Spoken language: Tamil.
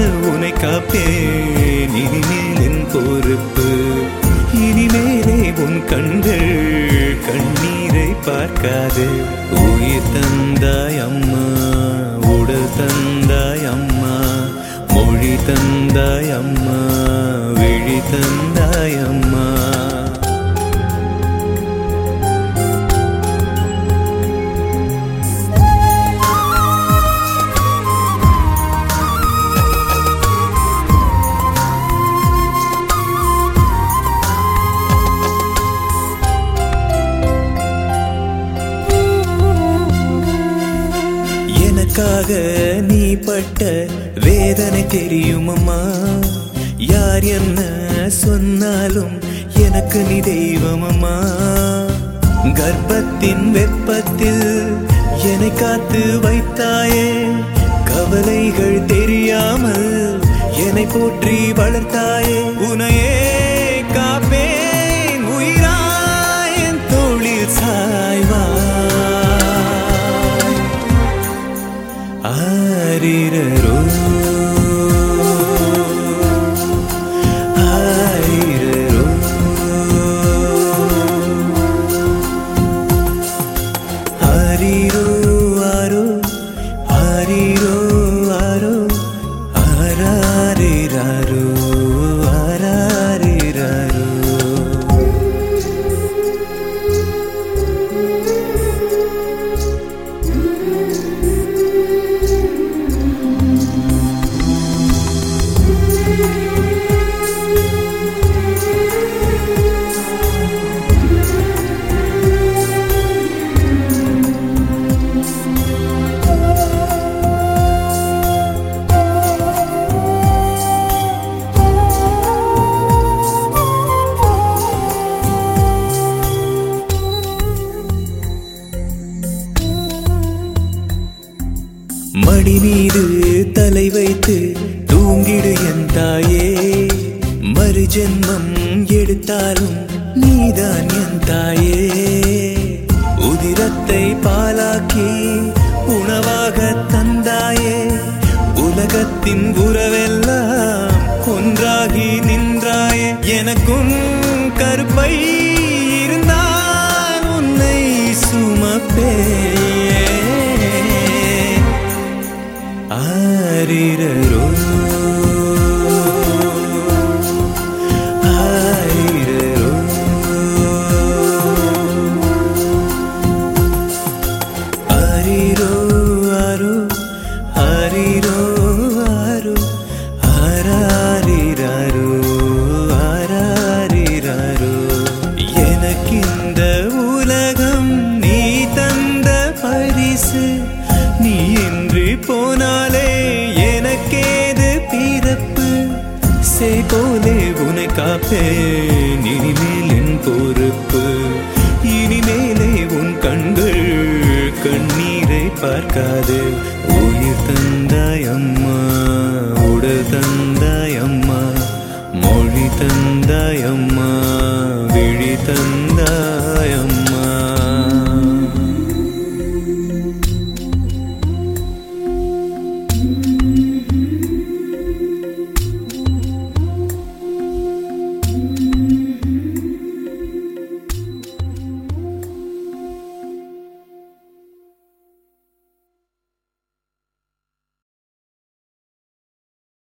உனை காப்பேன் இனிமேல் என் பொறுப்பு இனிமேலே உன் கண்கள் கண்ணீரை பார்க்காது உயிர் தந்தாய் அம்மா உடல் தந்தாய் அம்மா மொழி தந்தாய் அம்மா விழி தந்தாய் அம்மா எனக்காக நீ பட்ட வேதனை தெரியுமம்மா யார் என்ன சொன்னாலும் எனக்கு நீ தெய்வமம்மா கர்ப்பத்தின் வெப்பத்தில் என்னை காத்து வைத்தாயே கவலைகள் தெரியாமல் என்னை போற்றி வளர்த்தாயே உனையே காப்பேன் உயிராய் என் தோளில் சாய்வாய் ஆரிரரோ ஆரிரரோ ஆரிரோ ஆரோ ஆரிரோ ஆரோ ஆராரிராரோ ஆராரிராரோ மடி மீது தலை வைத்து தூங்கிடு என் தாயே மறு ஜென்மம் எடுத்தாலும் நீதான் என் தாயே உதிரத்தை பாலாக்கி உணவாக தந்தாயே உலகத்தின் உறவெல்லாம் ஒன்றாகி நின்றாயே எனக்கும் கருப்பை இருந்தால் உன்னை சுமப்பேன் ஆரிரரோ ஆரிரரோ ஆரிரோ ஆரோ ஆரிரோ ஆரோ ஆராரிராரோ ஆராரிராரோ எனக்கிந்த உலகம் நீ தந்த பரிசு நீ இன்றி போனாலே எனக்கேது பிறப்பு சே போலே உனை காப்பேன் இனிமேல் என் பொறுப்பு இனிமேலே உன் கண்கள் கண்ணீரை பார்க்காது உயிர் தந்தாய் அம்மா உடல் தந்தாய்